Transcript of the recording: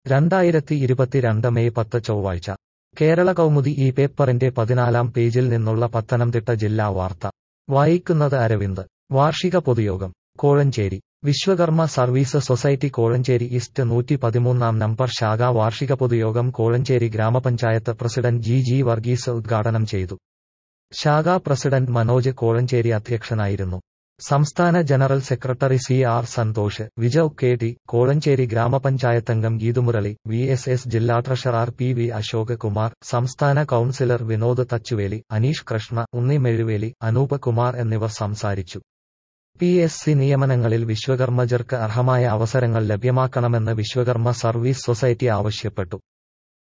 രണ്ടായിരത്തി ഇരുപത്തിരണ്ട് മെയ് പത്ത് ചൊവ്വാഴ്ച കേരള കൗമുദി ഈ പേപ്പറിന്റെ പതിനാലാം പേജിൽ നിന്നുള്ള പത്തനംതിട്ട ജില്ലാ വാർത്ത വായിക്കുന്നത് അരവിന്ദ് വാർഷിക പൊതുയോഗം Kozhencherry Vishwakarma service society Kozhencherry east നൂറ്റി പതിമൂന്നാം നമ്പർ ശാഖ വാർഷിക പൊതുയോഗം കോഴഞ്ചേരി ഗ്രാമപഞ്ചായത്ത് പ്രസിഡന്റ് ജി ജി വർഗീസ് ഉദ്ഘാടനം ചെയ്തു ശാഖാ പ്രസിഡന്റ് മനോജ് കോഴഞ്ചേരി അധ്യക്ഷനായിരുന്നു സംസ്ഥാന general secretary C R Santhosh Vijay K T Kozhencherry ഗ്രാമപഞ്ചായത്തംഗം ഗീതുമുരളി വി എസ് എസ് ജില്ലാ treasurer P V Ashok Kumar സംസ്ഥാന കൌൺസിലർ വിനോദ് തച്ചുവേലി അനീഷ് കൃഷ്ണ ഉണ്ണി മെഴുവേലി അനൂപ് കുമാർ എന്നിവർ സംസാരിച്ചു പി എസ് സി നിയമനങ്ങളിൽ വിശ്വകർമ്മജർക്ക് അർഹമായ അവസരങ്ങൾ ലഭ്യമാക്കണമെന്ന് വിശ്വകർമ്മ സർവീസ് സൊസൈറ്റി ആവശ്യപ്പെട്ടു